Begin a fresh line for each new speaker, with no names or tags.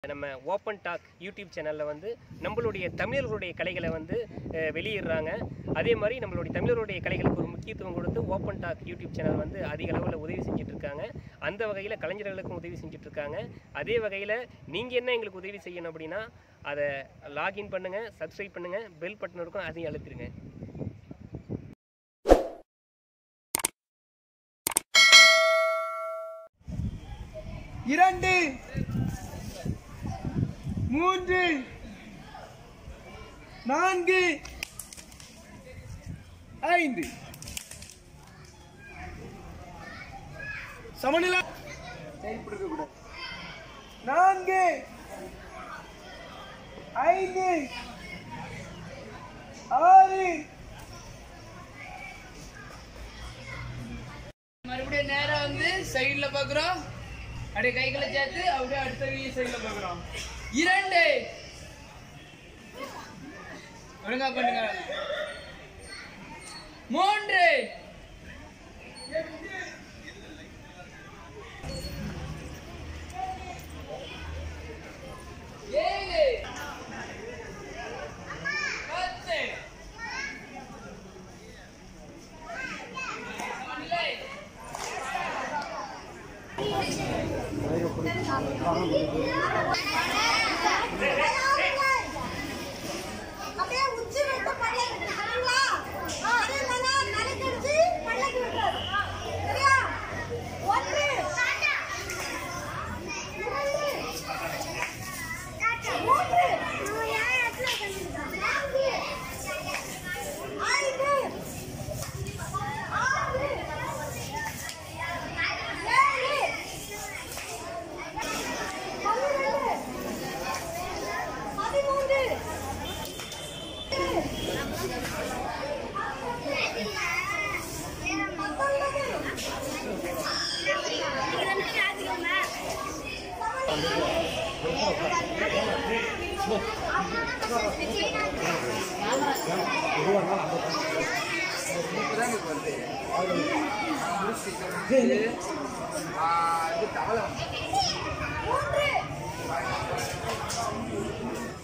நம்ம open talk YouTube சேனலில் வந்து நம்மளுடைய தமிழர்களுடைய கலைகளை வந்து அஹ், வெளியிடுறாங்க அதே மாதிரி நம்மளுடைய தமிழருடைய கலைகளுக்கு ஒரு முக்கியத்துவம் கொடுத்து ஓப்பன் டாக் யூடியூப் சேனல் வந்து அதிக அளவில் உதவி செஞ்சுட்டு இருக்காங்க அந்த வகையில் கலைஞர்களுக்கும் உதவி செஞ்சுட்டு இருக்காங்க அதே வகையில் நீங்கள் என்ன எங்களுக்கு உதவி செய்யணும் அப்படின்னா அதை லாகின் பண்ணுங்கள் சப்ஸ்கிரைப் பண்ணுங்கள் பெல் பட்டன் இருக்கும் அதையும் அழுத்திருங்க
இரண்டு மூன்று நான்கு ஐந்து சமநிலை செயல்படுத்த கூடாது நான்கு ஐந்து ஆறு
மறுபடியும் நேரா வந்து சைடுல பாக்குறோம் அப்படியே கைகளை சேர்த்து அப்படியே அடுத்த சைடுல பாக்குறோம் இரண்டு ஒழுங்கா பண்ணுங்க மூன்று ஏழு பத்து சமநிலை
அப்படியே உச்சி விட்டு பள்ளக்கு விட்டுறீங்களா அது இல்லைன்னா நனைக்கடிச்சு பள்ளக்கு விட்டுறாரு சரியா ஒன்று இரண்டு மூன்று நான்கு ஐந்து ஆறு ஏழு பன்னிரண்டு பதிமூன்று மூன்று